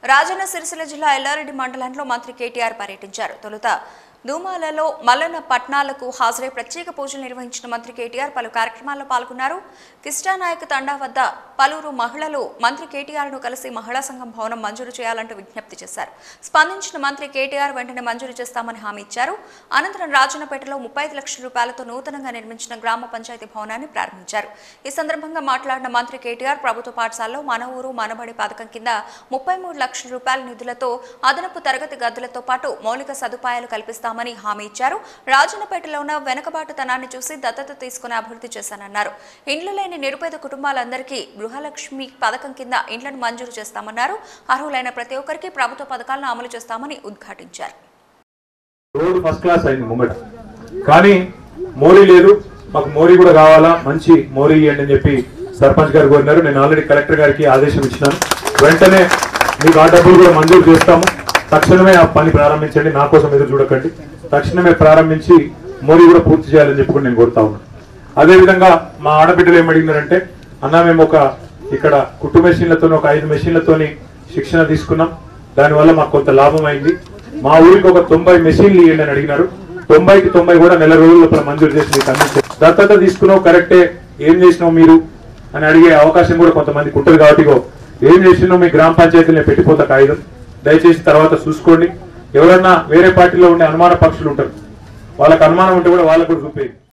రాజన్న సిరిసిల్ల జిల్లా ఎల్లారెడ్డి మండలంలో మంత్రి కేటీఆర్ పర్యటించారు తొలుత దూమాలలో మల్లన్న పట్నాలకు హాజరై ప్రత్యేక పూజలు నిర్వహించిన మంత్రి కేటీఆర్ పలు కార్యక్రమాల్లో పాల్గొన్నారు కిష్టానాయక్ తండా వద్ద పలువురు మహిళలు మంత్రి కేటీఆర్ ను కలిసి మహిళా సంఘం భవనం మంజూరు చేయాలంటూ విజ్ఞప్తి చేశారు స్పందించిన మంత్రి కేటీఆర్ వెంటనే మంజూరు చేస్తామని హామీ ఇచ్చారు అనంతరం రాజన్నపేటలో ముప్పై ఐదు లక్షల రూపాయలతో నూతనంగా నిర్మించిన గ్రామ పంచాయతీ భవనాన్ని ప్రారంభించారు ఈ సందర్భంగా మాట్లాడిన మంత్రి కేటీఆర్ ప్రభుత్వ పాఠశాలలో మన ఊరు మనబడి పథకం కింద ముప్పై మూడు లక్షల రూపాయల నిధులతో అదనపు తరగతి గదులతో పాటు మౌలిక సదుపాయాలు కల్పిస్తామని హామీ ఇచ్చారు రాజన్నపేటలో ఉన్న వెనుకబాటుతనాన్ని చూసి దత్తత తీసుకుని అభివృద్ధి చేశానన్నారు ఇండ్లు లేని నిరుపేద కుటుంబాలందరికీ గృహలక్ష్మి పథకం కింద ఇండ్లను మంజూరు చేస్తామన్నారు అర్హులైన ప్రతి ఒక్కరికి ప్రభుత్వ పథకాలను అమలు చేస్తామని ఉద్ఘాటించారు రోడ్ ఫస్ట్ క్లాస్ అయింది ముంగట కానీ మోరీ లేదు మాకు మోరీ కూడా కావాలా మంచి మోరీ ఇవ్వండి అని చెప్పి సర్పంచ్ గారు కోరినారు నేను ఆల్రెడీ కలెక్టర్ గారికి ఆదేశం ఇచ్చినాను వెంటనే మీకు ఆ డబ్బులు కూడా మంజూరు చేస్తాము తక్షణమే ఆ పని ప్రారంభించండి నా కోసం ఎదురు చూడకండి తక్షణమే ప్రారంభించి మోరీ కూడా పూర్తి చేయాలని చెప్పి కూడా నేను కోరుతా ఉన్నాను అదే విధంగా మా ఆడబిడ్డలు ఏం అడిగినారంటే అన్న మేము ఒక ఇక్కడ కుట్టు మెషిన్లతో ఒక ఐదు మెషిన్లతోని శిక్షణ తీసుకున్నాం దానివల్ల మాకు కొంత లాభం అయింది మా ఊరికి ఒక తొంభై మెషిన్లు ఇవ్వండి అని అడిగినారు తొంభైకి తొంభై కూడా నెల రోజుల లోపల మంజూరు చేసి మీకు అందించారు దత్తత తీసుకున్నావు కరెక్టే ఏం చేసినావు మీరు అని అడిగే అవకాశం కూడా కొంతమందికి ఉంటుంది కాబట్టి ఇగో ఏం చేసినావు మీ గ్రామ పంచాయతీలో పెట్టిపోతా కాగితం దయచేసి తర్వాత చూసుకోండి ఎవరన్నా వేరే పార్టీలో ఉండే అనుమాన పక్షులు ఉంటారు వాళ్ళకి అనుమానం ఉంటే కూడా వాళ్ళకు కూడా చూపేయండి